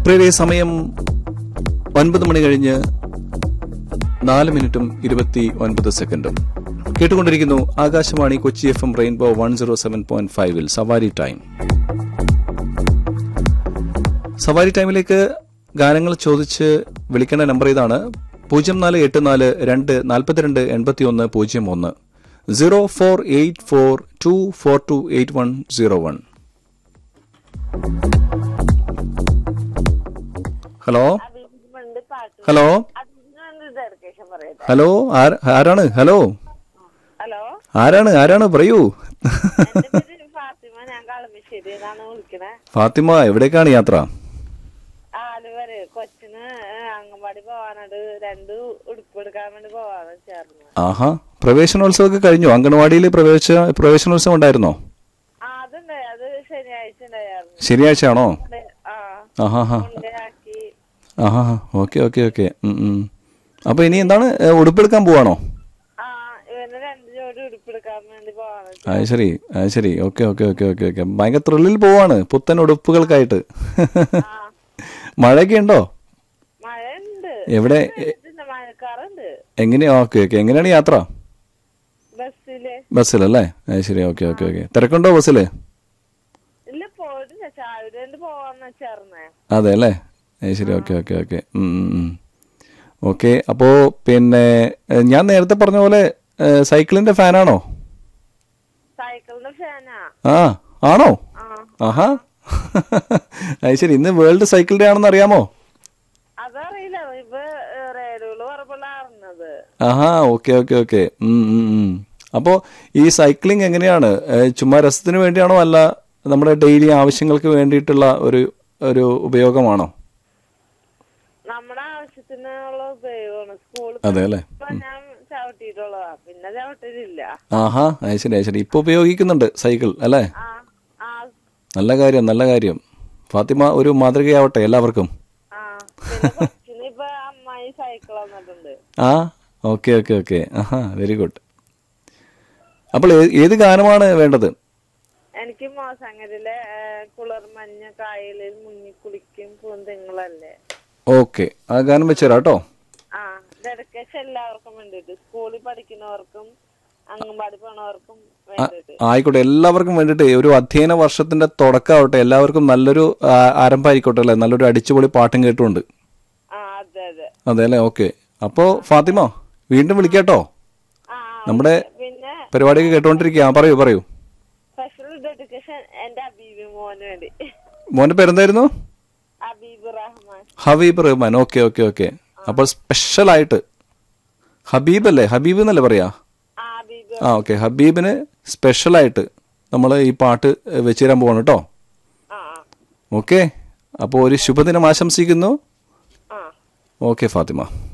പ്രിയരെ സമയം ഒൻപത് മണി കഴിഞ്ഞ് നാല് മിനിറ്റും ഇരുപത്തി ഒൻപത് സെക്കൻഡും കേട്ടുകൊണ്ടിരിക്കുന്നു Akashvani Kochi F M rainbow one zero seven point ഫൈവിൽ സവാരി ടൈം സവാരി ടൈമിലേക്ക് ഗാനങ്ങൾ ചോദിച്ച് വിളിക്കേണ്ട നമ്പർ ഇതാണ് പൂജ്യം നാല് എട്ട് നാല് രണ്ട് നാൽപ്പത്തിരണ്ട് എൺപത്തി ഒന്ന് പൂജ്യം ഒന്ന് zero four eight four two four two eight one zero one hello അഭിമുഖമുണ്ട് പാട്ട് ഹലോ അതിന് ഡെഡിക്കേഷൻ പറയട്ടെ ഹലോ ആര- ആരാണ് ഹലോ ഹലോ ആരാണ് ആരാണ് പറയൂ എന്റെ പേര് ഫാത്തിമ ഞാൻ കളമശ്ശേരി എന്നാണ് വിളിക്കണേ ഫാത്തിമ എവിടേക്കാണ് യാത്ര ആലുവരെ കൊച്ചിന് അംഗൻവാടി പോവാനുണ്ട് രണ്ട് ഉടുപ്പ് എടുക്കാൻ വേണ്ടി പോവാന്ന് ചേർന്ന് ആഹാ പ്രവേശനോത്സവമൊക്കെ കഴിഞ്ഞു അംഗൻവാടിയിൽ പ്രവേശ പ്രവേശനോത്സവം ഉണ്ടായിരുന്നോ ആ അതുണ്ട് അത് ശനിയാഴ്ച ഉണ്ടായിരുന്നു ശനിയാഴ്ച ആണോ ഉണ്ട്. ആ ആഹാ ഹാ കൊണ്ടയാക്കി ആഹാ ഓക്കെ ഓക്കെ ഓക്കെ അപ്പൊ ഇനി എന്താണ് ഏ, ഉടുപ്പെടുക്കാൻ പോവാണോ ആ ഇവന് രണ്ട് ജോഡി ഉടുപ്പ് എടുക്കാൻ വേണ്ടി പോവാന്ന് അത് ശരി അത് ശരി okay okay okay okay okay ഭയങ്കര ത്രില്ലിൽ പോവാണ് പുത്തൻ ഉടുപ്പുകൾക്കായിട്ട് ആ മഴയൊക്കെ ഉണ്ടോ മഴ ഉണ്ട് എവിടെ മഴക്കാറുണ്ട് എങ്ങനെയാ ഓക്കെ ഓക്കെ എങ്ങനെയാണ് യാത്ര ബസ്സില് ബസ്സിലല്ലേ അത് ശരി ഓക്കെ ഓക്കെ ഓക്കെ തിരക്കുണ്ടോ ബസ്സില് ഇല്ല പോയിട്ടില്ല ചാവിലെ കൊണ്ട് പോവാന്ന് ചേർന്നേ അതെ അല്ലേ അത് ശരി ഓക്കെ ഓക്കെ ഓക്കെ ഓക്കെ അപ്പോൾ പിന്നെ ഏ, ഞാൻ നേരത്തെ പറഞ്ഞ പോലെ ഏ, സൈക്കിളിന്റെ ഫാനാണോ സൈക്കിളിന്റെ ഫാനാ ആ ആണോ ആ ആഹാ അത് ശരി ഇന്ന് വേൾഡ് സൈക്കിൾ ഡേ ആണെന്ന് അറിയാമോ അതറിയില്ല ഇപ്പൊ റേഡിയോയില് പറഞ്ഞപ്പോഴാ അറിഞ്ഞത് ആഹാ ഓക്കെ ഓക്കെ ഓക്കെ അപ്പോൾ ഈ സൈക്ലിംഗ് എങ്ങനെയാണ് ഏ, ചുമ്മാ രസത്തിന് വേണ്ടിയാണോ അല്ല നമ്മുടെ ഡെയിലി ആവശ്യങ്ങൾക്ക് വേണ്ടിയിട്ടുള്ള ഒരു ഒരു ഉപയോഗമാണോ നമ്മുടെ ആവശ്യത്തിനുള്ള ഉപയോഗമാണ് സ്കൂളിൽ അതെ അല്ലേ ഇപ്പൊ ഞാൻ ചവിട്ടിയിട്ടുള്ളതാ പിന്നെ ചവിട്ടിയില്ല ആഹാ അത് ശരി അത് ശരി ഇപ്പോൾ ഉപയോഗിക്കുന്നുണ്ട് സൈക്കിൾ അല്ലേ ആ ആ നല്ല കാര്യം നല്ല കാര്യം ഫാത്തിമ ഒരു മാതൃകയാവട്ടെ എല്ലാവർക്കും ആ പിന്നെ കൊച്ചിന് ഇപ്പൊ അമ്മായി സൈക്കിൾ വന്നിട്ടുണ്ട് ആ ഓക്കെ ഓക്കെ ഓക്കെ ആഹാ വെരി ഗുഡ് അപ്പോൾ ഏ- ഏത് ഗാനമാണ് വേണ്ടത് എനിക്ക് മോസങ്ങരിലെ കുളിർമഞ്ഞ കായലിൽ മുങ്ങി കുളിക്കും പൂന്തിങ്ങളല്ലേ ഓക്കെ ആ ഗാനം വെച്ചുതരാം കേട്ടോ ആ ഡെഡിക്കേഷൻ എല്ലാവർക്കും വേണ്ടിട്ട് സ്കൂളിൽ പഠിക്കുന്നവർക്കും അംഗൻവാടി പോണവർക്കും വേണ്ടിട്ട് ആയിക്കോട്ടെ എല്ലാവർക്കും വേണ്ടിയിട്ട് ഒരു അധ്യയന വർഷത്തിന്റെ തുടക്കമാവട്ടെ എല്ലാവർക്കും നല്ലൊരു ആ, ആരംഭമായിക്കോട്ടെ അല്ലേ നല്ലൊരു അടിച്ചുപൊളി പാട്ടും കേട്ടുകൊണ്ട് ആ അതെ അതെ അതെ അല്ലേ ഓക്കെ അപ്പോൾ ഫാത്തിമ വീണ്ടും വിളിക്കാട്ടോ ആ നമ്മുടെ പിന്നെ പരിപാടിയൊക്കെ കേട്ടോണ്ടിരിക്കുക പറയൂ പറയൂ സ്പെഷ്യൽ ഡെഡിക്കേഷൻ എന്റെ അബീബ് മോന് വേണ്ടി മോന്റെ പേരെന്തായിരുന്നു Abeeb Rahman Habeeb Rahman okay okay okay അപ്പോൾ സ്പെഷ്യലായിട്ട് ഹബീബ് അല്ലേ ഹബീബ് എന്നല്ലേ പറയാ ആ അബീബ് ആ ഓക്കെ ഹബീബിന് സ്പെഷ്യലായിട്ട് നമ്മൾ ഈ പാട്ട് വെച്ച് തരാൻ പോവാണ് കേട്ടോ ആ ആ ഓക്കെ അപ്പോൾ ഒരു ശുഭദിനം ആശംസിക്കുന്നു ആ ഓക്കെ ഫാത്തിമ